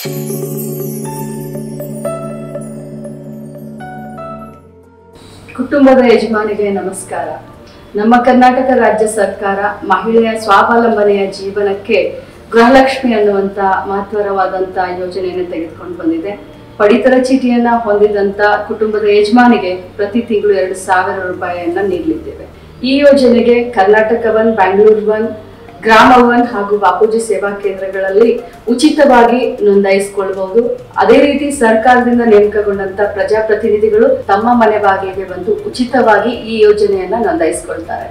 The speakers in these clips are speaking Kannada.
ಕುಟುಂಬದ ಯಜಮಾನಿಗೆ ನಮಸ್ಕಾರ ನಮ್ಮ ಕರ್ನಾಟಕ ರಾಜ್ಯ ಸರ್ಕಾರ ಮಹಿಳೆಯ ಸ್ವಾವಲಂಬನೆಯ ಜೀವನಕ್ಕೆ ಗೃಹಲಕ್ಷ್ಮಿ ಅನ್ನುವಂತ ಮಹತ್ವರವಾದಂತ ಯೋಜನೆಯನ್ನು ತೆಗೆದುಕೊಂಡು ಬಂದಿದೆ ಪಡಿತರ ಚೀಟಿಯನ್ನ ಹೊಂದಿದಂತ ಕುಟುಂಬದ ಯಜಮಾನಿಗೆ ಪ್ರತಿ ತಿಂಗಳು ಎರಡು ಸಾವಿರ ರೂಪಾಯಿಯನ್ನ ನೀಡಲಿದ್ದೇವೆ ಈ ಯೋಜನೆಗೆ ಕರ್ನಾಟಕ ಒನ್ ಬ್ಯಾಂಗ್ಳೂರ್ ಒನ್ ಗ್ರಾಮ ಒನ್ ಹಾಗೂ ಬಾಪೂಜಿ ಸೇವಾ ಕೇಂದ್ರಗಳಲ್ಲಿ ಉಚಿತವಾಗಿ ನೋಂದಾಯಿಸಿಕೊಳ್ಳಬಹುದು ಅದೇ ರೀತಿ ಸರ್ಕಾರದಿಂದ ನೇಮಕಗೊಂಡಂತ ಪ್ರಜಾಪ್ರತಿನಿಧಿಗಳು ತಮ್ಮ ಮನೆ ಬಾಗಿಲಿಗೆ ಬಂದು ಉಚಿತವಾಗಿ ಈ ಯೋಜನೆಯನ್ನ ನೋಂದಾಯಿಸಿಕೊಳ್ತಾರೆ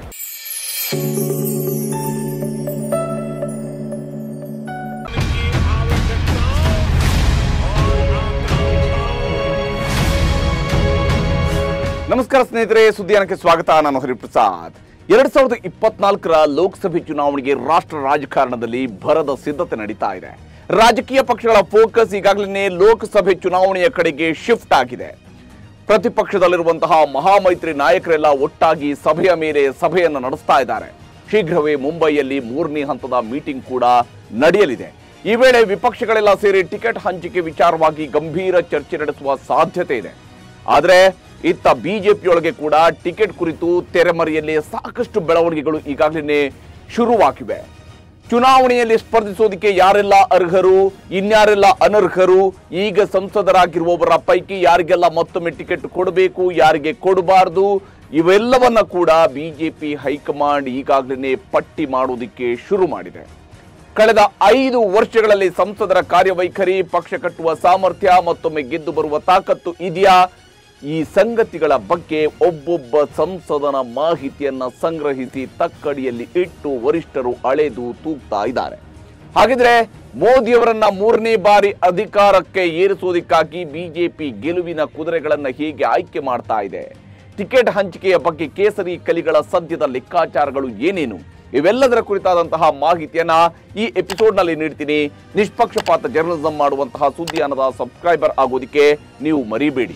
ನಮಸ್ಕಾರ ಸ್ನೇಹಿತರೆ ಸುದ್ದಿಯಾನಕ್ಕೆ ಸ್ವಾಗತ ನಾನು ಹರಿಪ್ರಸಾದ್ ಎರಡ್ ಸಾವಿರದ ಇಪ್ಪತ್ನಾಲ್ಕರ ಲೋಕಸಭೆ ಚುನಾವಣೆಗೆ ರಾಷ್ಟ್ರ ರಾಜಕಾರಣದಲ್ಲಿ ಭರದ ಸಿದ್ಧತೆ ನಡೀತಾ ಇದೆ ರಾಜಕೀಯ ಪಕ್ಷಗಳ ಫೋಕಸ್ ಈಗಾಗಲೇ ಲೋಕಸಭೆ ಚುನಾವಣೆಯ ಕಡೆಗೆ ಶಿಫ್ಟ್ ಆಗಿದೆ ಪ್ರತಿಪಕ್ಷದಲ್ಲಿರುವಂತಹ ಮಹಾಮೈತ್ರಿ ನಾಯಕರೆಲ್ಲ ಒಟ್ಟಾಗಿ ಸಭೆಯ ಮೇಲೆ ಸಭೆಯನ್ನು ನಡೆಸ್ತಾ ಇದ್ದಾರೆ ಶೀಘ್ರವೇ ಮುಂಬೈಯಲ್ಲಿ ಮೂರನೇ ಹಂತದ ಮೀಟಿಂಗ್ ಕೂಡ ನಡೆಯಲಿದೆ ಈ ವೇಳೆ ವಿಪಕ್ಷಗಳೆಲ್ಲ ಸೇರಿ ಟಿಕೆಟ್ ಹಂಚಿಕೆ ವಿಚಾರವಾಗಿ ಗಂಭೀರ ಚರ್ಚೆ ನಡೆಸುವ ಸಾಧ್ಯತೆ ಇದೆ ಆದರೆ ಇತ್ತ ಬಿಜೆಪಿಯೊಳಗೆ ಕೂಡ ಟಿಕೆಟ್ ಕುರಿತು ತೆರೆಮರೆಯಲ್ಲಿ ಸಾಕಷ್ಟು ಬೆಳವಣಿಗೆಗಳು ಈಗಾಗಲೇ ಶುರುವಾಗಿವೆ ಚುನಾವಣೆಯಲ್ಲಿ ಸ್ಪರ್ಧಿಸೋದಕ್ಕೆ ಯಾರೆಲ್ಲ ಅರ್ಹರು ಇನ್ಯಾರೆಲ್ಲ ಅನರ್ಹರು ಈಗ ಸಂಸದರಾಗಿರುವವರ ಪೈಕಿ ಯಾರಿಗೆಲ್ಲ ಮತ್ತೊಮ್ಮೆ ಟಿಕೆಟ್ ಕೊಡಬೇಕು ಯಾರಿಗೆ ಕೊಡಬಾರದು ಇವೆಲ್ಲವನ್ನ ಕೂಡ ಬಿಜೆಪಿ ಹೈಕಮಾಂಡ್ ಈಗಾಗಲೇ ಪಟ್ಟಿ ಮಾಡೋದಕ್ಕೆ ಶುರು ಮಾಡಿದೆ ಕಳೆದ ಐದು ವರ್ಷಗಳಲ್ಲಿ ಸಂಸದರ ಕಾರ್ಯವೈಖರಿ ಪಕ್ಷ ಕಟ್ಟುವ ಸಾಮರ್ಥ್ಯ ಮತ್ತೊಮ್ಮೆ ಗೆದ್ದು ಬರುವ ತಾಕತ್ತು ಇದೆಯಾ ಈ ಸಂಗತಿಗಳ ಬಗ್ಗೆ ಒಬ್ಬೊಬ್ಬ ಸಂಸದನ ಮಾಹಿತಿಯನ್ನ ಸಂಗ್ರಹಿಸಿ ತಕ್ಕಡಿಯಲ್ಲಿ ಇಟ್ಟು ವರಿಷ್ಠರು ಅಳೆದು ತೂಗ್ತಾ ಇದ್ದಾರೆ ಹಾಗಿದ್ರೆ ಮೋದಿಯವರನ್ನ ಮೂರನೇ ಬಾರಿ ಅಧಿಕಾರಕ್ಕೆ ಏರಿಸುವುದಕ್ಕಾಗಿ ಬಿಜೆಪಿ ಗೆಲುವಿನ ಕುದುರೆಗಳನ್ನ ಹೇಗೆ ಆಯ್ಕೆ ಮಾಡ್ತಾ ಇದೆ ಟಿಕೆಟ್ ಹಂಚಿಕೆಯ ಬಗ್ಗೆ ಕೇಸರಿ ಕಲಿಗಳ ಸದ್ಯದ ಲೆಕ್ಕಾಚಾರಗಳು ಏನೇನು ಇವೆಲ್ಲದರ ಕುರಿತಾದಂತಹ ಮಾಹಿತಿಯನ್ನ ಈ ಎಪಿಸೋಡ್ನಲ್ಲಿ ನೀಡ್ತೀನಿ ನಿಷ್ಪಕ್ಷಪಾತ ಜರ್ನಲಿಸಂ ಮಾಡುವಂತಹ ಸುದ್ದಿಯಾನದ ಸಬ್ಸ್ಕ್ರೈಬರ್ ಆಗೋದಕ್ಕೆ ನೀವು ಮರಿಬೇಡಿ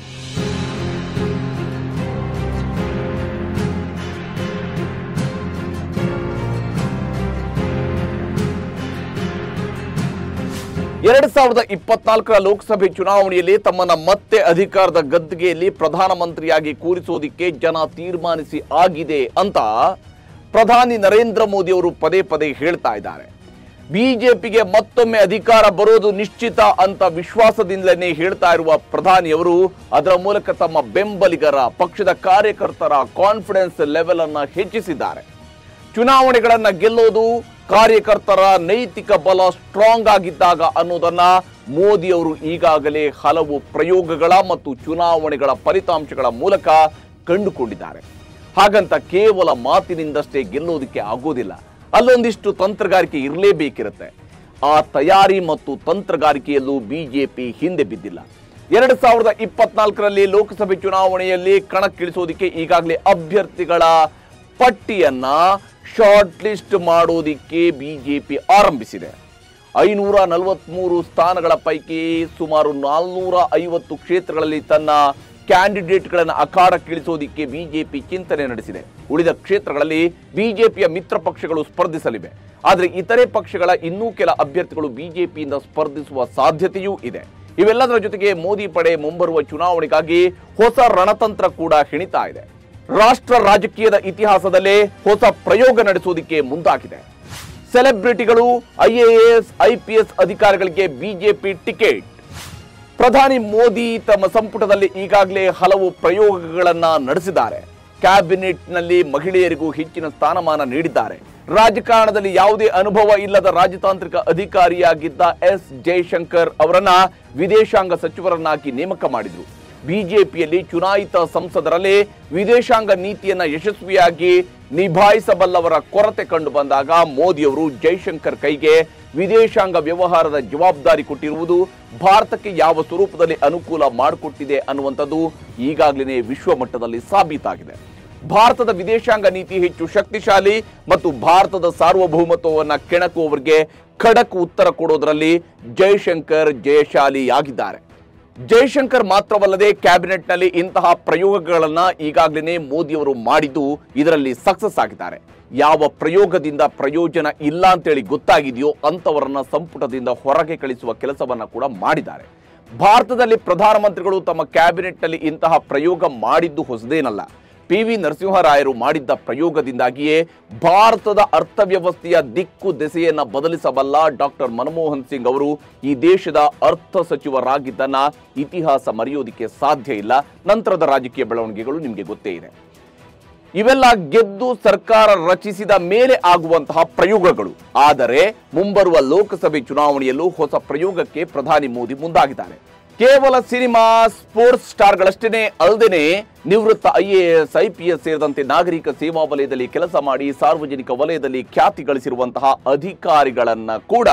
ಎರಡ್ ಸಾವಿರದ ಇಪ್ಪತ್ನಾಲ್ಕರ ಲೋಕಸಭೆ ಚುನಾವಣೆಯಲ್ಲಿ ತಮ್ಮನ್ನ ಮತ್ತೆ ಅಧಿಕಾರದ ಗದ್ದುಗೆಯಲ್ಲಿ ಪ್ರಧಾನಮಂತ್ರಿಯಾಗಿ ಕೂರಿಸೋದಿಕ್ಕೆ ಜನ ತೀರ್ಮಾನಿಸಿ ಆಗಿದೆ ಅಂತ ಪ್ರಧಾನಿ ನರೇಂದ್ರ ಮೋದಿ ಅವರು ಪದೇ ಪದೇ ಹೇಳ್ತಾ ಇದ್ದಾರೆ ಬಿಜೆಪಿಗೆ ಮತ್ತೊಮ್ಮೆ ಅಧಿಕಾರ ಬರೋದು ನಿಶ್ಚಿತ ಅಂತ ವಿಶ್ವಾಸದಿಂದಲೇ ಹೇಳ್ತಾ ಇರುವ ಪ್ರಧಾನಿಯವರು ಅದರ ಮೂಲಕ ತಮ್ಮ ಬೆಂಬಲಿಗರ ಪಕ್ಷದ ಕಾರ್ಯಕರ್ತರ ಕಾನ್ಫಿಡೆನ್ಸ್ ಲೆವೆಲ್ ಅನ್ನ ಹೆಚ್ಚಿಸಿದ್ದಾರೆ ಚುನಾವಣೆಗಳನ್ನ ಗೆಲ್ಲೋದು ಕಾರ್ಯಕರ್ತರ ನೈತಿಕ ಬಲ ಸ್ಟ್ರಾಂಗ್ ಆಗಿದ್ದಾಗ ಅನ್ನೋದನ್ನ ಮೋದಿ ಅವರು ಈಗಾಗಲೇ ಹಲವು ಪ್ರಯೋಗಗಳ ಮತ್ತು ಚುನಾವಣೆಗಳ ಫಲಿತಾಂಶಗಳ ಮೂಲಕ ಕಂಡುಕೊಂಡಿದ್ದಾರೆ ಹಾಗಂತ ಕೇವಲ ಮಾತಿನಿಂದಷ್ಟೇ ಗೆಲ್ಲೋದಕ್ಕೆ ಆಗೋದಿಲ್ಲ ಅಲ್ಲೊಂದಿಷ್ಟು ತಂತ್ರಗಾರಿಕೆ ಇರಲೇಬೇಕಿರುತ್ತೆ ಆ ತಯಾರಿ ಮತ್ತು ತಂತ್ರಗಾರಿಕೆಯಲ್ಲೂ ಬಿಜೆಪಿ ಹಿಂದೆ ಬಿದ್ದಿಲ್ಲ ಎರಡ್ ಸಾವಿರದ ಇಪ್ಪತ್ನಾಲ್ಕರಲ್ಲಿ ಲೋಕಸಭೆ ಚುನಾವಣೆಯಲ್ಲಿ ಕಣಕ್ಕಿಳಿಸೋದಕ್ಕೆ ಈಗಾಗಲೇ ಅಭ್ಯರ್ಥಿಗಳ ಪಟ್ಟಿಯನ್ನ ಶಾರ್ಟ್ ಲಿಸ್ಟ್ ಮಾಡೋದಿಕ್ಕೆ ಬಿಜೆಪಿ ಆರಂಭಿಸಿದೆ ಐನೂರ ನಲವತ್ಮೂರು ಸ್ಥಾನಗಳ ಪೈಕಿ ಸುಮಾರು ನಾಲ್ನೂರ ಐವತ್ತು ಕ್ಷೇತ್ರಗಳಲ್ಲಿ ತನ್ನ ಕ್ಯಾಂಡಿಡೇಟ್ಗಳನ್ನು ಅಖಾಡಕ್ಕಿಳಿಸೋದಿಕ್ಕೆ ಬಿಜೆಪಿ ಚಿಂತನೆ ನಡೆಸಿದೆ ಉಳಿದ ಕ್ಷೇತ್ರಗಳಲ್ಲಿ ಬಿಜೆಪಿಯ ಮಿತ್ರ ಪಕ್ಷಗಳು ಸ್ಪರ್ಧಿಸಲಿವೆ ಆದರೆ ಇತರೆ ಪಕ್ಷಗಳ ಇನ್ನೂ ಕೆಲ ಅಭ್ಯರ್ಥಿಗಳು ಬಿಜೆಪಿಯಿಂದ ಸ್ಪರ್ಧಿಸುವ ಸಾಧ್ಯತೆಯೂ ಇದೆ ಇವೆಲ್ಲದರ ಜೊತೆಗೆ ಮೋದಿ ಪಡೆ ಮುಂಬರುವ ಚುನಾವಣೆಗಾಗಿ ಹೊಸ ರಣತಂತ್ರ ಕೂಡ ಹೆಣಿತಾ ಇದೆ ರಾಷ್ಟ್ರ ರಾಜಕೀಯದ ಇತಿಹಾಸದಲ್ಲೇ ಹೊಸ ಪ್ರಯೋಗ ನಡೆಸುವುದಕ್ಕೆ ಮುಂದಾಗಿದೆ ಸೆಲೆಬ್ರಿಟಿಗಳು ಐಎಎಸ್ ಐಪಿಎಸ್ ಅಧಿಕಾರಿಗಳಿಗೆ ಬಿಜೆಪಿ ಟಿಕೆಟ್ ಪ್ರಧಾನಿ ಮೋದಿ ತಮ್ಮ ಸಂಪುಟದಲ್ಲಿ ಈಗಾಗಲೇ ಹಲವು ಪ್ರಯೋಗಗಳನ್ನ ನಡೆಸಿದ್ದಾರೆ ಕ್ಯಾಬಿನೆಟ್ನಲ್ಲಿ ಮಹಿಳೆಯರಿಗೂ ಹೆಚ್ಚಿನ ಸ್ಥಾನಮಾನ ನೀಡಿದ್ದಾರೆ ರಾಜಕಾರಣದಲ್ಲಿ ಯಾವುದೇ ಅನುಭವ ಇಲ್ಲದ ರಾಜತಾಂತ್ರಿಕ ಅಧಿಕಾರಿಯಾಗಿದ್ದ ಎಸ್ ಜಯಶಂಕರ್ ಅವರನ್ನ ವಿದೇಶಾಂಗ ಸಚಿವರನ್ನಾಗಿ ನೇಮಕ ಮಾಡಿದ್ರು ಬಿಜೆಪಿಯಲ್ಲಿ ಚುನಾಯಿತ ಸಂಸದರಲ್ಲೇ ವಿದೇಶಾಂಗ ನೀತಿಯನ್ನ ಯಶಸ್ವಿಯಾಗಿ ನಿಭಾಯಿಸಬಲ್ಲವರ ಕೊರತೆ ಕಂಡು ಬಂದಾಗ ಮೋದಿಯವರು ಜೈಶಂಕರ್ ಕೈಗೆ ವಿದೇಶಾಂಗ ವ್ಯವಹಾರದ ಜವಾಬ್ದಾರಿ ಕೊಟ್ಟಿರುವುದು ಭಾರತಕ್ಕೆ ಯಾವ ಸ್ವರೂಪದಲ್ಲಿ ಅನುಕೂಲ ಮಾಡಿಕೊಟ್ಟಿದೆ ಅನ್ನುವಂಥದ್ದು ಈಗಾಗಲೇ ವಿಶ್ವ ಮಟ್ಟದಲ್ಲಿ ಸಾಬೀತಾಗಿದೆ ಭಾರತದ ವಿದೇಶಾಂಗ ನೀತಿ ಹೆಚ್ಚು ಶಕ್ತಿಶಾಲಿ ಮತ್ತು ಭಾರತದ ಸಾರ್ವಭೌಮತ್ವವನ್ನ ಕೆಣಕುವವರಿಗೆ ಖಡಕ್ ಉತ್ತರ ಕೊಡೋದರಲ್ಲಿ ಜೈಶಂಕರ್ ಜಯಶಾಲಿಯಾಗಿದ್ದಾರೆ ಜೈಶಂಕರ್ ಮಾತ್ರವಲ್ಲದೆ ಕ್ಯಾಬಿನೆಟ್ನಲ್ಲಿ ಇಂತಹ ಪ್ರಯೋಗಗಳನ್ನ ಈಗಾಗಲೇ ಮೋದಿಯವರು ಮಾಡಿದ್ದು ಇದರಲ್ಲಿ ಸಕ್ಸಸ್ ಆಗಿದ್ದಾರೆ ಯಾವ ಪ್ರಯೋಗದಿಂದ ಪ್ರಯೋಜನ ಇಲ್ಲ ಅಂತೇಳಿ ಗೊತ್ತಾಗಿದೆಯೋ ಅಂತವರನ್ನ ಸಂಪುಟದಿಂದ ಹೊರಗೆ ಕಳಿಸುವ ಕೆಲಸವನ್ನ ಕೂಡ ಮಾಡಿದ್ದಾರೆ ಭಾರತದಲ್ಲಿ ಪ್ರಧಾನಮಂತ್ರಿಗಳು ತಮ್ಮ ಕ್ಯಾಬಿನೆಟ್ನಲ್ಲಿ ಇಂತಹ ಪ್ರಯೋಗ ಮಾಡಿದ್ದು ಹೊಸದೇನಲ್ಲ ಪಿ ವಿ ನರಸಿಂಹರಾಯರು ಮಾಡಿದ್ದ ಪ್ರಯೋಗದಿಂದಾಗಿಯೇ ಭಾರತದ ಅರ್ಥವ್ಯವಸ್ಥೆಯ ದಿಕ್ಕು ದೆಸೆಯನ್ನ ಬದಲಿಸಬಲ್ಲ ಡಾಕ್ಟರ್ ಮನಮೋಹನ್ ಸಿಂಗ್ ಅವರು ಈ ದೇಶದ ಅರ್ಥ ಸಚಿವರಾಗಿದ್ದನ್ನ ಇತಿಹಾಸ ಮರೆಯೋದಿಕ್ಕೆ ಸಾಧ್ಯ ಇಲ್ಲ ನಂತರದ ರಾಜಕೀಯ ಬೆಳವಣಿಗೆಗಳು ನಿಮಗೆ ಗೊತ್ತೇ ಇದೆ ಇವೆಲ್ಲ ಗೆದ್ದು ಸರ್ಕಾರ ರಚಿಸಿದ ಮೇಲೆ ಆಗುವಂತಹ ಪ್ರಯೋಗಗಳು ಆದರೆ ಮುಂಬರುವ ಲೋಕಸಭೆ ಚುನಾವಣೆಯಲ್ಲೂ ಹೊಸ ಪ್ರಯೋಗಕ್ಕೆ ಪ್ರಧಾನಿ ಮೋದಿ ಮುಂದಾಗಿದ್ದಾರೆ ಕೇವಲ ಸಿನಿಮಾ ಸ್ಪೋರ್ಟ್ಸ್ ಸ್ಟಾರ್ಗಳಷ್ಟೇ ಅಲ್ಲದೆ ನಿವೃತ್ತ ಐಎಎಸ್ ಐಪಿಎಸ್ ಸೇರಿದಂತೆ ನಾಗರಿಕ ಸೇವಾ ವಲಯದಲ್ಲಿ ಕೆಲಸ ಮಾಡಿ ಸಾರ್ವಜನಿಕ ವಲಯದಲ್ಲಿ ಖ್ಯಾತಿ ಗಳಿಸಿರುವಂತಹ ಅಧಿಕಾರಿಗಳನ್ನ ಕೂಡ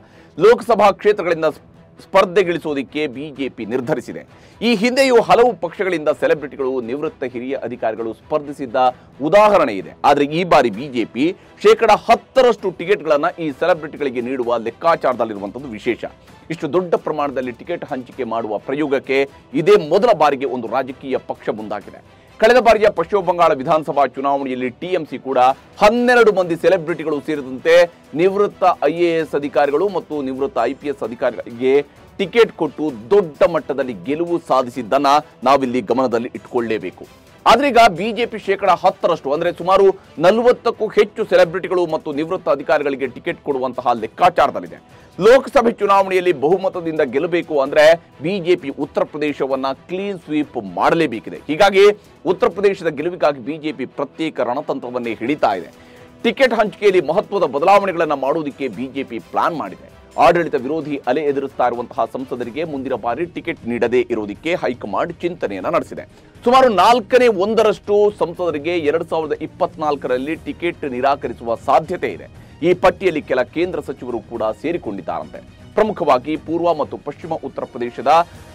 ಲೋಕಸಭಾ ಕ್ಷೇತ್ರಗಳಿಂದ ಸ್ಪರ್ಧೆಗಿಳಿಸೋದಕ್ಕೆ ಬಿಜೆಪಿ ನಿರ್ಧರಿಸಿದೆ ಈ ಹಿಂದೆಯೂ ಹಲವು ಪಕ್ಷಗಳಿಂದ ಸೆಲೆಬ್ರಿಟಿಗಳು ನಿವೃತ್ತ ಹಿರಿಯ ಅಧಿಕಾರಿಗಳು ಸ್ಪರ್ಧಿಸಿದ್ದ ಉದಾಹರಣೆ ಇದೆ ಆದರೆ ಈ ಬಾರಿ ಬಿಜೆಪಿ ಶೇಕಡ ಹತ್ತರಷ್ಟು ಟಿಕೆಟ್ಗಳನ್ನು ಈ ಸೆಲೆಬ್ರಿಟಿಗಳಿಗೆ ನೀಡುವ ಲೆಕ್ಕಾಚಾರದಲ್ಲಿರುವಂಥದ್ದು ವಿಶೇಷ ಇಷ್ಟು ದೊಡ್ಡ ಪ್ರಮಾಣದಲ್ಲಿ ಟಿಕೆಟ್ ಹಂಚಿಕೆ ಮಾಡುವ ಪ್ರಯೋಗಕ್ಕೆ ಇದೇ ಮೊದಲ ಬಾರಿಗೆ ಒಂದು ರಾಜಕೀಯ ಪಕ್ಷ ಮುಂದಾಗಿದೆ ಕಳೆದ ಬಾರಿಯ ಪಶ್ಚಿಮ ಬಂಗಾಳ ವಿಧಾನಸಭಾ ಚುನಾವಣೆಯಲ್ಲಿ ಟಿಎಂಸಿ ಕೂಡ ಹನ್ನೆರಡು ಮಂದಿ ಸೆಲೆಬ್ರಿಟಿಗಳು ಸೇರಿದಂತೆ ನಿವೃತ್ತ ಐಎಎಸ್ ಅಧಿಕಾರಿಗಳು ಮತ್ತು ನಿವೃತ್ತ ಐಪಿಎಸ್ ಅಧಿಕಾರಿಗಳಿಗೆ ಟಿಕೆಟ್ ಕೊಟ್ಟು ದೊಡ್ಡ ಮಟ್ಟದಲ್ಲಿ ಗೆಲುವು ಸಾಧಿಸಿದ್ದನ್ನ ನಾವಿಲ್ಲಿ ಗಮನದಲ್ಲಿ ಇಟ್ಕೊಳ್ಳೇಬೇಕು ಆದ್ರೆ ಈಗ ಬಿಜೆಪಿ ಶೇಕಡ ಹತ್ತರಷ್ಟು ಅಂದ್ರೆ ಸುಮಾರು ನಲವತ್ತಕ್ಕೂ ಹೆಚ್ಚು ಸೆಲೆಬ್ರಿಟಿಗಳು ಮತ್ತು ನಿವೃತ್ತ ಅಧಿಕಾರಿಗಳಿಗೆ ಟಿಕೆಟ್ ಕೊಡುವಂತಹ ಲೆಕ್ಕಾಚಾರದಲ್ಲಿದೆ ಲೋಕಸಭೆ ಚುನಾವಣೆಯಲ್ಲಿ ಬಹುಮತದಿಂದ ಗೆಲ್ಲಬೇಕು ಅಂದ್ರೆ ಬಿಜೆಪಿ ಉತ್ತರ ಪ್ರದೇಶವನ್ನ ಕ್ಲೀನ್ ಸ್ವೀಪ್ ಮಾಡಲೇಬೇಕಿದೆ ಹೀಗಾಗಿ ಉತ್ತರ ಪ್ರದೇಶದ ಗೆಲುವಿಗಾಗಿ ಬಿಜೆಪಿ ಪ್ರತ್ಯೇಕ ರಣತಂತ್ರವನ್ನೇ ಹಿಡಿತಾ ಇದೆ ಟಿಕೆಟ್ ಹಂಚಿಕೆಯಲ್ಲಿ ಮಹತ್ವದ ಬದಲಾವಣೆಗಳನ್ನು ಮಾಡುವುದಕ್ಕೆ ಬಿಜೆಪಿ ಪ್ಲಾನ್ ಮಾಡಿದೆ ಆಡಳಿತ ವಿರೋಧಿ ಅಲೆ ಎದುರಿಸ್ತಾ ಇರುವಂತಹ ಸಂಸದರಿಗೆ ಮುಂದಿನ ಬಾರಿ ಟಿಕೆಟ್ ನೀಡದೇ ಇರುವುದಕ್ಕೆ ಹೈಕಮಾಂಡ್ ಚಿಂತನೆಯನ್ನ ನಡೆಸಿದೆ ಸುಮಾರು ನಾಲ್ಕನೇ ಒಂದರಷ್ಟು ಸಂಸದರಿಗೆ ಎರಡ್ ಸಾವಿರದ ಇಪ್ಪತ್ನಾಲ್ಕರಲ್ಲಿ ಟಿಕೆಟ್ ನಿರಾಕರಿಸುವ ಸಾಧ್ಯತೆ ಇದೆ ಈ ಪಟ್ಟಿಯಲ್ಲಿ ಕೆಲ ಕೇಂದ್ರ ಸಚಿವರು ಕೂಡ ಸೇರಿಕೊಂಡಿದ್ದಾರಂತೆ ಪ್ರಮುಖವಾಗಿ ಪೂರ್ವ ಮತ್ತು ಪಶ್ಚಿಮ ಉತ್ತರ ಪ್ರದೇಶದ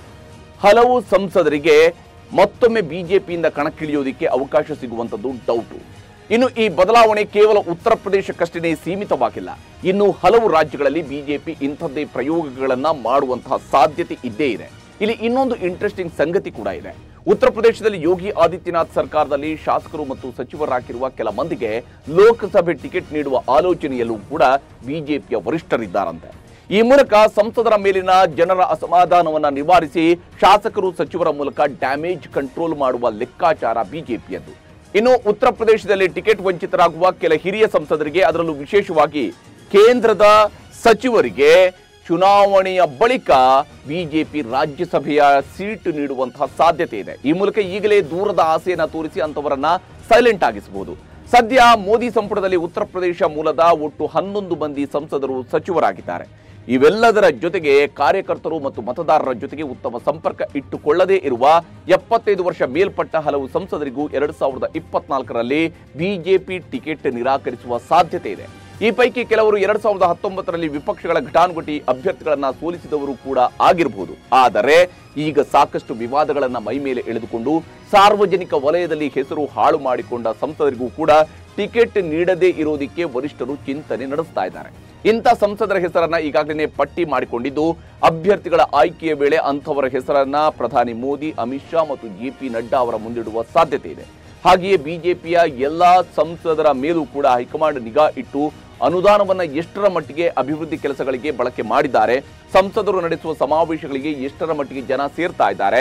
ಹಲವು ಸಂಸದರಿಗೆ ಮತ್ತೊಮ್ಮೆ ಬಿಜೆಪಿಯಿಂದ ಕಣಕ್ಕಿಳಿಯೋದಕ್ಕೆ ಅವಕಾಶ ಸಿಗುವಂತದ್ದು ಡೌಟು ಇನ್ನು ಈ ಬದಲಾವಣೆ ಕೇವಲ ಉತ್ತರ ಪ್ರದೇಶಕ್ಕಷ್ಟೇ ಸೀಮಿತವಾಗಿಲ್ಲ ಇನ್ನು ಹಲವು ರಾಜ್ಯಗಳಲ್ಲಿ ಬಿಜೆಪಿ ಇಂಥದ್ದೇ ಪ್ರಯೋಗಗಳನ್ನ ಮಾಡುವಂತಹ ಸಾಧ್ಯತೆ ಇದ್ದೇ ಇದೆ ಇಲ್ಲಿ ಇನ್ನೊಂದು ಇಂಟ್ರೆಸ್ಟಿಂಗ್ ಸಂಗತಿ ಕೂಡ ಇದೆ ಉತ್ತರ ಪ್ರದೇಶದಲ್ಲಿ ಯೋಗಿ ಆದಿತ್ಯನಾಥ್ ಸರ್ಕಾರದಲ್ಲಿ ಶಾಸಕರು ಮತ್ತು ಸಚಿವರಾಗಿರುವ ಕೆಲ ಮಂದಿಗೆ ಲೋಕಸಭೆ ಟಿಕೆಟ್ ನೀಡುವ ಆಲೋಚನೆಯಲ್ಲೂ ಕೂಡ ಬಿಜೆಪಿಯ ವರಿಷ್ಠರಿದ್ದಾರಂತೆ ಈ ಮೂಲಕ ಸಂಸದರ ಮೇಲಿನ ಜನರ ಅಸಮಾಧಾನವನ್ನ ನಿವಾರಿಸಿ ಶಾಸಕರು ಸಚಿವರ ಮೂಲಕ ಡ್ಯಾಮೇಜ್ ಕಂಟ್ರೋಲ್ ಮಾಡುವ ಲೆಕ್ಕಾಚಾರ ಬಿಜೆಪಿಯದ್ದು ಇನ್ನು ಉತ್ತರ ಪ್ರದೇಶದಲ್ಲಿ ಟಿಕೆಟ್ ವಂಚಿತರಾಗುವ ಕೆಲ ಹಿರಿಯ ಸಂಸದರಿಗೆ ಅದರಲ್ಲೂ ವಿಶೇಷವಾಗಿ ಕೇಂದ್ರದ ಸಚಿವರಿಗೆ ಚುನಾವಣೆಯ ಬಳಿಕ ಬಿಜೆಪಿ ರಾಜ್ಯಸಭೆಯ ಸೀಟ್ ನೀಡುವಂತಹ ಸಾಧ್ಯತೆ ಇದೆ ಈ ಮೂಲಕ ಈಗಲೇ ದೂರದ ಆಸೆಯನ್ನ ತೋರಿಸಿ ಅಂತವರನ್ನ ಸೈಲೆಂಟ್ ಆಗಿಸಬಹುದು ಸದ್ಯ ಮೋದಿ ಸಂಪುಟದಲ್ಲಿ ಉತ್ತರ ಪ್ರದೇಶ ಮೂಲದ ಒಟ್ಟು ಹನ್ನೊಂದು ಮಂದಿ ಸಂಸದರು ಸಚಿವರಾಗಿದ್ದಾರೆ ಇವೆಲ್ಲದರ ಜೊತೆಗೆ ಕಾರ್ಯಕರ್ತರು ಮತ್ತು ಮತದಾರರ ಜೊತೆಗೆ ಉತ್ತಮ ಸಂಪರ್ಕ ಇಟ್ಟುಕೊಳ್ಳದೇ ಇರುವ ಎಪ್ಪತ್ತೈದು ವರ್ಷ ಮೇಲ್ಪಟ್ಟ ಹಲವು ಸಂಸದರಿಗೂ ಎರಡ್ ಸಾವಿರದ ಇಪ್ಪತ್ನಾಲ್ಕರಲ್ಲಿ ಬಿಜೆಪಿ ಟಿಕೆಟ್ ನಿರಾಕರಿಸುವ ಸಾಧ್ಯತೆ ಇದೆ ಈ ಪೈಕಿ ಕೆಲವರು ಎರಡ್ ಸಾವಿರದ ಹತ್ತೊಂಬತ್ತರಲ್ಲಿ ವಿಪಕ್ಷಗಳ ಘಟಾನುಘಟಿ ಅಭ್ಯರ್ಥಿಗಳನ್ನ ಸೋಲಿಸಿದವರು ಕೂಡ ಆಗಿರಬಹುದು ಆದರೆ ಈಗ ಸಾಕಷ್ಟು ವಿವಾದಗಳನ್ನ ಮೈಮೇಲೆ ಎಳೆದುಕೊಂಡು ಸಾರ್ವಜನಿಕ ವಲಯದಲ್ಲಿ ಹೆಸರು ಹಾಳು ಮಾಡಿಕೊಂಡ ಸಂಸದರಿಗೂ ಕೂಡ ಟಿಕೆಟ್ ನೀಡದೇ ಇರೋದಕ್ಕೆ ವರಿಷ್ಠರು ಚಿಂತನೆ ನಡೆಸ್ತಾ ಇದ್ದಾರೆ ಇಂಥ ಸಂಸದರ ಹೆಸರನ್ನ ಈಗಾಗಲೇ ಪಟ್ಟಿ ಮಾಡಿಕೊಂಡಿದ್ದು ಅಭ್ಯರ್ಥಿಗಳ ಆಯ್ಕೆಯ ವೇಳೆ ಅಂಥವರ ಹೆಸರನ್ನ ಪ್ರಧಾನಿ ಮೋದಿ ಅಮಿತ್ ಶಾ ಮತ್ತು ಜೆ ಪಿ ನಡ್ಡಾ ಅವರ ಮುಂದಿಡುವ ಸಾಧ್ಯತೆ ಇದೆ ಹಾಗೆಯೇ ಬಿಜೆಪಿಯ ಎಲ್ಲಾ ಸಂಸದರ ಮೇಲೂ ಕೂಡ ಹೈಕಮಾಂಡ್ ನಿಗಾ ಇಟ್ಟು ಅನುದಾನವನ್ನ ಎಷ್ಟರ ಮಟ್ಟಿಗೆ ಅಭಿವೃದ್ಧಿ ಕೆಲಸಗಳಿಗೆ ಬಳಕೆ ಮಾಡಿದ್ದಾರೆ ಸಂಸದರು ನಡೆಸುವ ಸಮಾವೇಶಗಳಿಗೆ ಎಷ್ಟರ ಮಟ್ಟಿಗೆ ಜನ ಸೇರ್ತಾ ಇದ್ದಾರೆ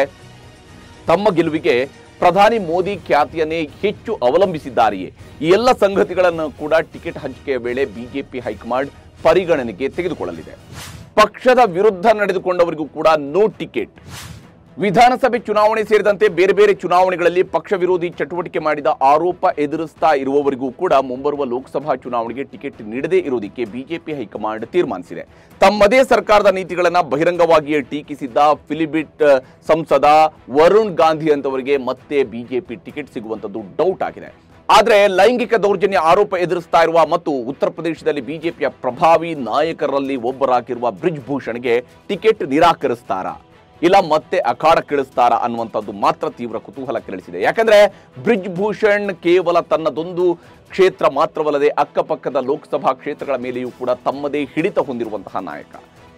ತಮ್ಮ ಗೆಲುವಿಗೆ ಪ್ರಧಾನಿ ಮೋದಿ ಖ್ಯಾತಿಯನ್ನೇ ಹೆಚ್ಚು ಅವಲಂಬಿಸಿದ್ದಾರೆಯೇ ಈ ಎಲ್ಲ ಸಂಗತಿಗಳನ್ನು ಕೂಡ ಟಿಕೆಟ್ ಹಂಚಿಕೆಯ ವೇಳೆ ಬಿಜೆಪಿ ಹೈಕಮಾಂಡ್ ಪರಿಗಣನೆಗೆ ತೆಗೆದುಕೊಳ್ಳಲಿದೆ ಪಕ್ಷದ ವಿರುದ್ಧ ನಡೆದುಕೊಂಡವರಿಗೂ ಕೂಡ ನೋ ಟಿಕೆಟ್ ವಿಧಾನಸಭೆ ಚುನಾವಣೆ ಸೇರಿದಂತೆ ಬೇರೆ ಬೇರೆ ಚುನಾವಣೆಗಳಲ್ಲಿ ಪಕ್ಷ ವಿರೋಧಿ ಚಟುವಟಿಕೆ ಮಾಡಿದ ಆರೋಪ ಎದುರಿಸ್ತಾ ಇರುವವರಿಗೂ ಕೂಡ ಮುಂಬರುವ ಲೋಕಸಭಾ ಚುನಾವಣೆಗೆ ಟಿಕೆಟ್ ನೀಡದೇ ಇರುವುದಕ್ಕೆ ಬಿಜೆಪಿ ಹೈಕಮಾಂಡ್ ತೀರ್ಮಾನಿಸಿದೆ ತಮ್ಮದೇ ಸರ್ಕಾರದ ನೀತಿಗಳನ್ನ ಬಹಿರಂಗವಾಗಿಯೇ ಟೀಕಿಸಿದ್ದ ಫಿಲಿಬಿಟ್ ಅಹ್, ಸಂಸದ ವರುಣ್ ಗಾಂಧಿ ಅಂತವರಿಗೆ ಮತ್ತೆ ಬಿಜೆಪಿ ಟಿಕೆಟ್ ಸಿಗುವಂತದ್ದು ಡೌಟ್ ಆಗಿದೆ ಆದ್ರೆ ಲೈಂಗಿಕ ದೌರ್ಜನ್ಯ ಆರೋಪ ಎದುರಿಸ್ತಾ ಇರುವ ಮತ್ತು ಉತ್ತರ ಪ್ರದೇಶದಲ್ಲಿ ಬಿಜೆಪಿಯ ಪ್ರಭಾವಿ ನಾಯಕರಲ್ಲಿ ಒಬ್ಬರಾಗಿರುವ ಬ್ರಿಜ್ ಭೂಷಣ್ಗೆ ಟಿಕೆಟ್ ನಿರಾಕರಿಸ್ತಾರಾ ಇಲ್ಲ ಮತ್ತೆ ಅಖಾಡಕ್ಕಿಳಿಸ್ತಾರ ಅನ್ನುವಂಥದ್ದು ಮಾತ್ರ ತೀವ್ರ ಕುತೂಹಲ ಕೆರಳಿಸಿದೆ ಯಾಕಂದ್ರೆ ಬ್ರಿಜ್ ಭೂಷಣ್ ಕೇವಲ ತನ್ನದೊಂದು ಕ್ಷೇತ್ರ ಮಾತ್ರವಲ್ಲದೆ ಅಕ್ಕಪಕ್ಕದ ಲೋಕಸಭಾ ಕ್ಷೇತ್ರಗಳ ಮೇಲೆಯೂ ಕೂಡ ತಮ್ಮದೇ ಹಿಡಿತ ಹೊಂದಿರುವಂತಹ ನಾಯಕ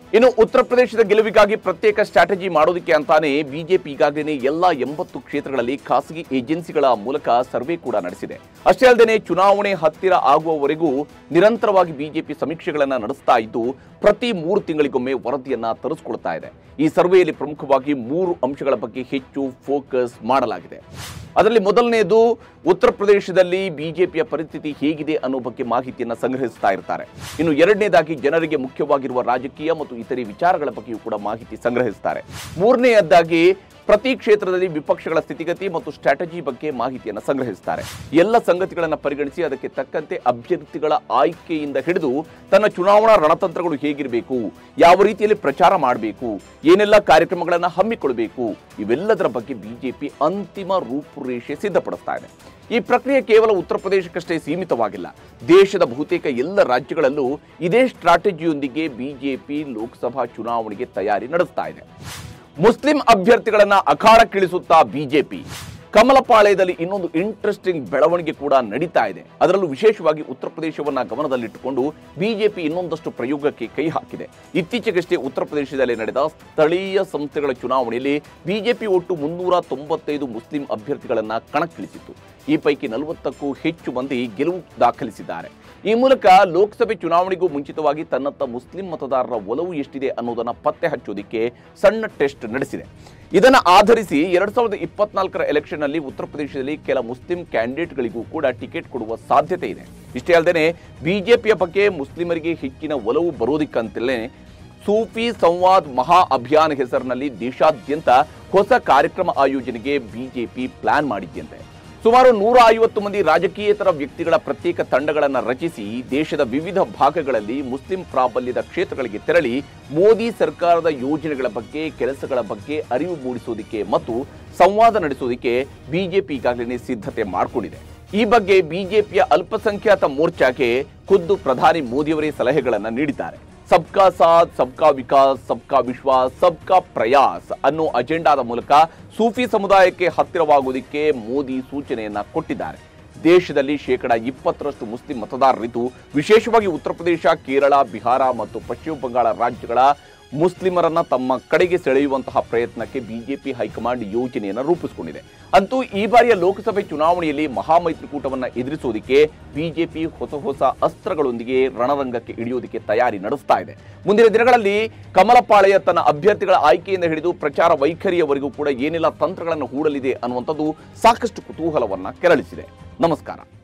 ಇನ್ನು ಉತ್ತರ ಪ್ರದೇಶದ ಗೆಲುವಿಗಾಗಿ ಪ್ರತ್ಯೇಕ ಸ್ಟ್ರಾಟಜಿ ಮಾಡೋದಕ್ಕೆ ಅಂತಾನೆ ಬಿಜೆಪಿ ಈಗಾಗಲೇ ಎಲ್ಲ ಎಂಬತ್ತು ಕ್ಷೇತ್ರಗಳಲ್ಲಿ ಖಾಸಗಿ ಏಜೆನ್ಸಿಗಳ ಮೂಲಕ ಸರ್ವೆ ಕೂಡ ನಡೆಸಿದೆ ಅಷ್ಟೇ ಅಲ್ಲದೆ ಚುನಾವಣೆ ಹತ್ತಿರ ಆಗುವವರೆಗೂ ನಿರಂತರವಾಗಿ ಬಿಜೆಪಿ ಸಮೀಕ್ಷೆಗಳನ್ನ ನಡೆಸ್ತಾ ಇದ್ದು ಪ್ರತಿ ಮೂರು ತಿಂಗಳಿಗೊಮ್ಮೆ ವರದಿಯನ್ನ ತರಿಸ್ಕೊಳ್ತಾ ಇದೆ ಈ ಸರ್ವೆಯಲ್ಲಿ ಪ್ರಮುಖವಾಗಿ ಮೂರು ಅಂಶಗಳ ಬಗ್ಗೆ ಹೆಚ್ಚು ಫೋಕಸ್ ಮಾಡಲಾಗಿದೆ ಅದರಲ್ಲಿ ಮೊದಲನೆಯದು ಉತ್ತರ ಪ್ರದೇಶದಲ್ಲಿ ಬಿಜೆಪಿಯ ಪರಿಸ್ಥಿತಿ ಹೇಗಿದೆ ಅನ್ನೋ ಬಗ್ಗೆ ಮಾಹಿತಿಯನ್ನ ಸಂಗ್ರಹಿಸ್ತಾ ಇರ್ತಾರೆ ಇನ್ನು ಎರಡನೇದಾಗಿ ಜನರಿಗೆ ಮುಖ್ಯವಾಗಿರುವ ರಾಜಕೀಯ ಮತ್ತು ಇತರೆ ವಿಚಾರಗಳ ಬಗ್ಗೆಯೂ ಕೂಡ ಮಾಹಿತಿ ಸಂಗ್ರಹಿಸ್ತಾರೆ ಮೂರನೆಯದಾಗಿ ಪ್ರತಿ ಕ್ಷೇತ್ರದಲ್ಲಿ ವಿಪಕ್ಷಗಳ ಸ್ಥಿತಿಗತಿ ಮತ್ತು ಸ್ಟ್ರಾಟಜಿ ಬಗ್ಗೆ ಮಾಹಿತಿಯನ್ನು ಸಂಗ್ರಹಿಸುತ್ತಾರೆ ಎಲ್ಲ ಸಂಗತಿಗಳನ್ನು ಪರಿಗಣಿಸಿ ಅದಕ್ಕೆ ತಕ್ಕಂತೆ ಅಭ್ಯರ್ಥಿಗಳ ಆಯ್ಕೆಯಿಂದ ಹಿಡಿದು ತನ್ನ ಚುನಾವಣಾ ರಣತಂತ್ರಗಳು ಹೇಗಿರಬೇಕು ಯಾವ ರೀತಿಯಲ್ಲಿ ಪ್ರಚಾರ ಮಾಡಬೇಕು ಏನೆಲ್ಲ ಕಾರ್ಯಕ್ರಮಗಳನ್ನು ಹಮ್ಮಿಕೊಳ್ಬೇಕು ಇವೆಲ್ಲದರ ಬಗ್ಗೆ ಬಿಜೆಪಿ ಅಂತಿಮ ರೂಪುರೇಷೆ ಸಿದ್ಧಪಡಿಸ್ತಾ ಇದೆ ಈ ಪ್ರಕ್ರಿಯೆ ಕೇವಲ ಉತ್ತರ ಪ್ರದೇಶಕ್ಕಷ್ಟೇ ಸೀಮಿತವಾಗಿಲ್ಲ ದೇಶದ ಬಹುತೇಕ ಎಲ್ಲ ರಾಜ್ಯಗಳಲ್ಲೂ ಇದೇ ಸ್ಟ್ರಾಟಜಿಯೊಂದಿಗೆ ಬಿಜೆಪಿ ಲೋಕಸಭಾ ಚುನಾವಣೆಗೆ ತಯಾರಿ ನಡೆಸ್ತಾ ಇದೆ ಮುಸ್ಲಿಂ ಅಭ್ಯರ್ಥಿಗಳನ್ನ ಅಖಾಡಕ್ಕಿಳಿಸುತ್ತಾ ಬಿಜೆಪಿ ಕಮಲಪಾಳ್ಯದಲ್ಲಿ ಇನ್ನೊಂದು ಇಂಟ್ರೆಸ್ಟಿಂಗ್ ಬೆಳವಣಿಗೆ ಕೂಡ ನಡೀತಾ ಇದೆ ಅದರಲ್ಲೂ ವಿಶೇಷವಾಗಿ ಉತ್ತರ ಪ್ರದೇಶವನ್ನ ಗಮನದಲ್ಲಿಟ್ಟುಕೊಂಡು ಬಿಜೆಪಿ ಇನ್ನೊಂದಷ್ಟು ಪ್ರಯೋಗಕ್ಕೆ ಕೈ ಹಾಕಿದೆ ಇತ್ತೀಚೆಗಷ್ಟೇ ಉತ್ತರ ಪ್ರದೇಶದಲ್ಲಿ ನಡೆದ ಸ್ಥಳೀಯ ಸಂಸ್ಥೆಗಳ ಚುನಾವಣೆಯಲ್ಲಿ ಬಿಜೆಪಿ ಒಟ್ಟು ಮುನ್ನೂರ ತೊಂಬತ್ತೈದು ಮುಸ್ಲಿಂ ಅಭ್ಯರ್ಥಿಗಳನ್ನ ಕಣಕ್ಕಿಳಿಸಿತ್ತು ಈ ಪೈಕಿ ನಲವತ್ತಕ್ಕೂ ಹೆಚ್ಚು ಮಂದಿ ಗೆಲುವು ದಾಖಲಿಸಿದ್ದಾರೆ ಈ ಮೂಲಕ ಲೋಕಸಭೆ ಚುನಾವಣೆಗೂ ಮುಂಚಿತವಾಗಿ ತನ್ನತ್ತ ಮುಸ್ಲಿಂ ಮತದಾರರ ಒಲವು ಎಷ್ಟಿದೆ ಅನ್ನೋದನ್ನ ಪತ್ತೆ ಹಚ್ಚೋದಿಕ್ಕೆ ಸಣ್ಣ ಟೆಸ್ಟ್ ನಡೆಸಿದೆ ಇದನ್ನ ಆಧರಿಸಿ ಎರಡ್ ಸಾವಿರದ ಇಪ್ಪತ್ನಾಲ್ಕರ ಎಲೆಕ್ಷನ್ ನಲ್ಲಿ ಉತ್ತರ ಪ್ರದೇಶದಲ್ಲಿ ಕೆಲ ಮುಸ್ಲಿಂ ಕ್ಯಾಂಡಿಡೇಟ್ಗಳಿಗೂ ಕೂಡ ಟಿಕೆಟ್ ಕೊಡುವ ಸಾಧ್ಯತೆ ಇದೆ ಇಷ್ಟೇ ಅಲ್ಲದೆ ಬಿಜೆಪಿಯ ಬಗ್ಗೆ ಮುಸ್ಲಿಮರಿಗೆ ಹೆಚ್ಚಿನ ಒಲವು ಬರೋದಿಕ್ಕಂತಲೇ ಸೂಫಿ ಸಂವಾದ್ ಮಹಾ ಅಭಿಯಾನ ಹೆಸರಿನಲ್ಲಿ ದೇಶಾದ್ಯಂತ ಹೊಸ ಕಾರ್ಯಕ್ರಮ ಆಯೋಜನೆಗೆ ಬಿಜೆಪಿ ಪ್ಲಾನ್ ಮಾಡಿದ್ಯಂತೆ ಸುಮಾರು ನೂರ ಐವತ್ತು ಮಂದಿ ರಾಜಕೀಯೇತರ ವ್ಯಕ್ತಿಗಳ ಪ್ರತ್ಯೇಕ ತಂಡಗಳನ್ನು ರಚಿಸಿ ದೇಶದ ವಿವಿಧ ಭಾಗಗಳಲ್ಲಿ ಮುಸ್ಲಿಂ ಪ್ರಾಬಲ್ಯದ ಕ್ಷೇತ್ರಗಳಿಗೆ ತೆರಳಿ ಮೋದಿ ಸರ್ಕಾರದ ಯೋಜನೆಗಳ ಬಗ್ಗೆ ಕೆಲಸಗಳ ಬಗ್ಗೆ ಅರಿವು ಮೂಡಿಸೋದಕ್ಕೆ ಮತ್ತು ಸಂವಾದ ನಡೆಸೋದಕ್ಕೆ ಬಿಜೆಪಿ ಈಗಾಗಲೇ ಸಿದ್ಧತೆ ಮಾಡಿಕೊಂಡಿದೆ ಈ ಬಗ್ಗೆ ಬಿಜೆಪಿಯ ಅಲ್ಪಸಂಖ್ಯಾತ ಮೋರ್ಚಾಕ್ಕೆ ಖುದ್ದು ಪ್ರಧಾನಿ ಮೋದಿಯವರೇ ಸಲಹೆಗಳನ್ನು ನೀಡಿದ್ದಾರೆ ಸಬ್ಕಾ ಸಾಥ್ ಸಬ್ಕಾ ವಿಕಾಸ್ ಸಬ್ಕಾ ವಿಶ್ವಾಸ್ ಸಬ್ಕಾ ಪ್ರಯಾಸ್ ಅನ್ನೋ ಅಜೆಂಡಾದ ಮೂಲಕ ಸೂಫಿ ಸಮುದಾಯಕ್ಕೆ ಹತ್ತಿರವಾಗುವುದಕ್ಕೆ ಮೋದಿ ಸೂಚನೆಯನ್ನ ಕೊಟ್ಟಿದ್ದಾರೆ ದೇಶದಲ್ಲಿ ಶೇಕಡ ಇಪ್ಪತ್ತರಷ್ಟು ಮುಸ್ಲಿಂ ಮತದಾರರಿದ್ದು ವಿಶೇಷವಾಗಿ ಉತ್ತರ ಪ್ರದೇಶ ಕೇರಳ ಬಿಹಾರ ಮತ್ತು ಪಶ್ಚಿಮ ಬಂಗಾಳ ರಾಜ್ಯಗಳ ಮುಸ್ಲಿಮರನ್ನ ತಮ್ಮ ಕಡೆಗೆ ಸೆಳೆಯುವಂತಹ ಪ್ರಯತ್ನಕ್ಕೆ ಬಿಜೆಪಿ ಹೈಕಮಾಂಡ್ ಯೋಜನೆಯನ್ನು ರೂಪಿಸಿಕೊಂಡಿದೆ ಅಂತೂ ಈ ಬಾರಿಯ ಲೋಕಸಭೆ ಚುನಾವಣೆಯಲ್ಲಿ ಮಹಾಮೈತ್ರಿಕೂಟವನ್ನ ಎದುರಿಸೋದಕ್ಕೆ ಬಿಜೆಪಿ ಹೊಸ ಹೊಸ ಅಸ್ತ್ರಗಳೊಂದಿಗೆ ರಣರಂಗಕ್ಕೆ ಇಳಿಯೋದಕ್ಕೆ ತಯಾರಿ ನಡೆಸ್ತಾ ಇದೆ ಮುಂದಿನ ದಿನಗಳಲ್ಲಿ ಕಮಲಪಾಳೆಯ ತನ್ನ ಅಭ್ಯರ್ಥಿಗಳ ಆಯ್ಕೆಯಿಂದ ಹಿಡಿದು ಪ್ರಚಾರ ವೈಖರಿಯವರೆಗೂ ಕೂಡ ಏನೆಲ್ಲ ತಂತ್ರಗಳನ್ನು ಹೂಡಲಿದೆ ಅನ್ನುವಂಥದ್ದು ಸಾಕಷ್ಟು ಕುತೂಹಲವನ್ನ ಕೆರಳಿಸಿದೆ ನಮಸ್ಕಾರ